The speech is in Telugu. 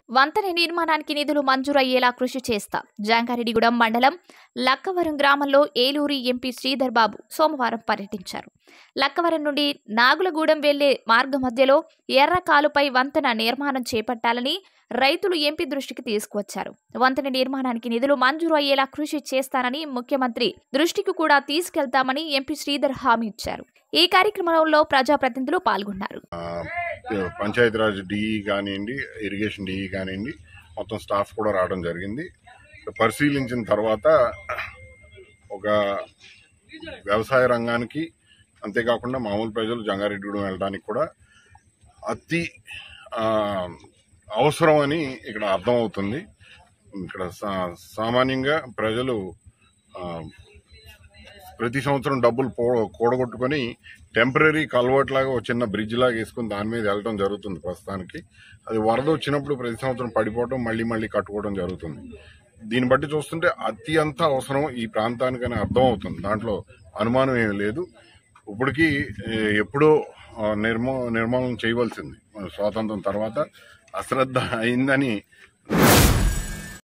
వంతెన నిర్మాణానికి నిధులు మంజూరయ్యేలా కృషి చేస్తా జాంగారెడ్డిగూడెం మండలం లక్కవరం గ్రామంలో ఏలూరి ఎంపీ శ్రీధర్ బాబు సోమవారం పర్యటించారు లక్కవరం నుండి నాగులగూడెం వెళ్లే మార్గ మధ్యలో ఎర్ర కాలుపై వంతెన నిర్మాణం చేపట్టాలని రైతులు ఎంపీ దృష్టికి తీసుకువచ్చారు వంతెన నిర్మాణానికి నిధులు మంజూరు అయ్యేలా కృషి చేస్తానని ముఖ్యమంత్రి దృష్టికి కూడా తీసుకెళ్తామని ఎంపీ శ్రీధర్ హామీ ఇచ్చారు ఈ కార్యక్రమంలో ప్రజాప్రతినిధులు పాల్గొన్నారు ఆ, పంచాయతీరాజ్ డిఈ కానివ్వండి ఇరిగేషన్ డిఈ కానివ్వండి మొత్తం స్టాఫ్ కూడా రావడం జరిగింది పరిశీలించిన తర్వాత ఒక వ్యవసాయ రంగానికి అంతేకాకుండా మామూలు ప్రజలు జంగారెడ్డిగూడెం వెళ్ళడానికి కూడా అతి ఆ, అవసరం అని ఇక్కడ అర్థమవుతుంది ఇక్కడ సా- సామాన్యంగా ప్రజలు ఆ, ప్రతి సంవత్సరం డబ్బులు పో కూడగొట్టుకొని టెంపరీ కల్వర్ట్ లాగా ఒక చిన్న బ్రిడ్జ్ లాగా వేసుకుని దాని మీద వెళ్ళడం జరుగుతుంది ప్రస్తుతానికి అది వరద వచ్చినప్పుడు ప్రతి సంవత్సరం పడిపోవడం మళ్ళీ మళ్ళీ కట్టుకోవడం జరుగుతుంది దీన్ని బట్టి చూస్తుంటే అత్యంత అవసరం ఈ ప్రాంతానికని అర్థం అవుతుంది దాంట్లో అనుమానం ఏమీ లేదు ఇప్పటికీ ఏ, ఎప్పుడో ఆ, నిర్మూ నిర్మూలన చేయవలసింది మన స్వాతంత్రం తర్వాత అశ్రద్ధ అయిందని